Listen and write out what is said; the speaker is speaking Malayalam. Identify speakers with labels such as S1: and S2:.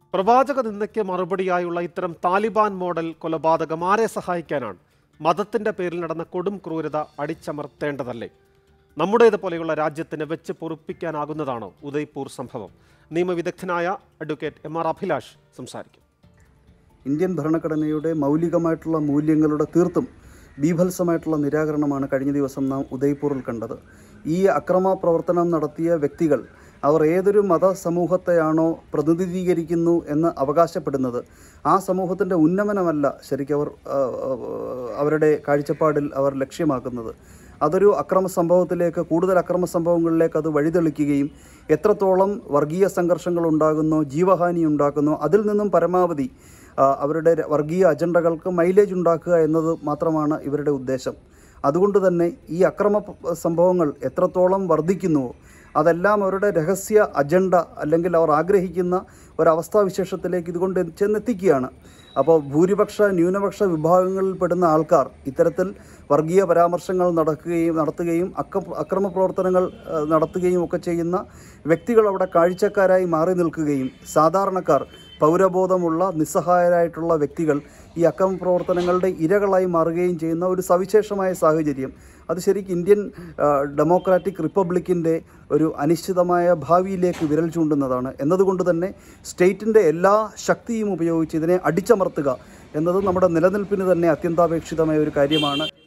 S1: പ്രവാചക നിന്ദയ്ക്ക് മറുപടിയായുള്ള ഇത്തരം താലിബാൻ മോഡൽ കൊലപാതകം ആരെ സഹായിക്കാനാണ് മതത്തിന്റെ പേരിൽ നടന്ന കൊടും ക്രൂരത അടിച്ചമർത്തേണ്ടതല്ലേ നമ്മുടേതുപോലെയുള്ള രാജ്യത്തിന് വെച്ച് പൊറുപ്പിക്കാനാകുന്നതാണോ ഉദയ്പൂർ സംഭവം നിയമവിദഗ്ധനായ അഡ്വക്കേറ്റ് എം ആർ അഭിലാഷ് സംസാരിക്കും
S2: ഇന്ത്യൻ ഭരണഘടനയുടെ മൗലികമായിട്ടുള്ള മൂല്യങ്ങളുടെ തീർത്തും ബീഭത്സമായിട്ടുള്ള നിരാകരണമാണ് കഴിഞ്ഞ ദിവസം നാം ഉദയ്പൂരിൽ കണ്ടത് ഈ അക്രമ പ്രവർത്തനം നടത്തിയ വ്യക്തികൾ അവർ ഏതൊരു മതസമൂഹത്തെയാണോ പ്രതിനിധീകരിക്കുന്നു എന്ന് അവകാശപ്പെടുന്നത് ആ സമൂഹത്തിൻ്റെ ഉന്നമനമല്ല ശരിക്കും അവർ ആ, ആ, അവരുടെ കാഴ്ചപ്പാടിൽ അവർ ലക്ഷ്യമാക്കുന്നത് അതൊരു അക്രമ സംഭവത്തിലേക്ക് കൂടുതൽ അക്രമ സംഭവങ്ങളിലേക്ക് അത് വഴിതെളിക്കുകയും എത്രത്തോളം വർഗീയ സംഘർഷങ്ങൾ ഉണ്ടാകുന്നോ ജീവഹാനി ഉണ്ടാക്കുന്നോ അതിൽ നിന്നും പരമാവധി ആ, അവരുടെ ര- വർഗീയ അജണ്ടകൾക്ക് മൈലേജ് ഉണ്ടാക്കുക എന്നത് മാത്രമാണ് ഇവരുടെ ഉദ്ദേശം അതുകൊണ്ട് തന്നെ ഈ അക്രമ പ- സംഭവങ്ങൾ എത്രത്തോളം വർദ്ധിക്കുന്നുവോ അതെല്ലാം അവരുടെ രഹസ്യ അജണ്ട അല്ലെങ്കിൽ അവർ ആഗ്രഹിക്കുന്ന ഒരവസ്ഥാവിശേഷത്തിലേക്ക് ഇതുകൊണ്ട് ചെന്നെത്തിക്കുകയാണ് അപ്പോൾ ഭൂരിപക്ഷ ന്യൂനപക്ഷ വിഭാഗങ്ങളിൽ പെടുന്ന ആൾക്കാർ ഇത്തരത്തിൽ വർഗീയ പരാമർശങ്ങൾ നടക്കുകയും നടത്തുകയും അക്ര അക്രമ പ്രവർത്തനങ്ങൾ ആ, നടത്തുകയും ഒക്കെ ചെയ്യുന്ന വ്യക്തികൾ അവിടെ കാഴ്ചക്കാരായി മാറി നിൽക്കുകയും സാധാരണക്കാർ പൗരബോധമുള്ള നിസ്സഹായരായിട്ടുള്ള വ്യക്തികൾ ഈ അക്രമ പ്രവർത്തനങ്ങളുടെ ഇരകളായി മാറുകയും ചെയ്യുന്ന ഒരു സവിശേഷമായ സാഹചര്യം അത് ശരിക്കും ഇന്ത്യൻ ആ, ഡെമോക്രാറ്റിക് റിപ്പബ്ലിക്കിൻ്റെ ഒരു അനിശ്ചിതമായ ഭാവിയിലേക്ക് വിരൽ ചൂണ്ടുന്നതാണ് എന്നതുകൊണ്ട് തന്നെ സ്റ്റേറ്റിൻ്റെ എല്ലാ ശക്തിയും ഉപയോഗിച്ച് ഇതിനെ അടിച്ചമർത്തുക എന്നത് നമ്മുടെ നിലനിൽപ്പിന് തന്നെ അത്യന്താപേക്ഷിതമായ ഒരു കാര്യമാണ്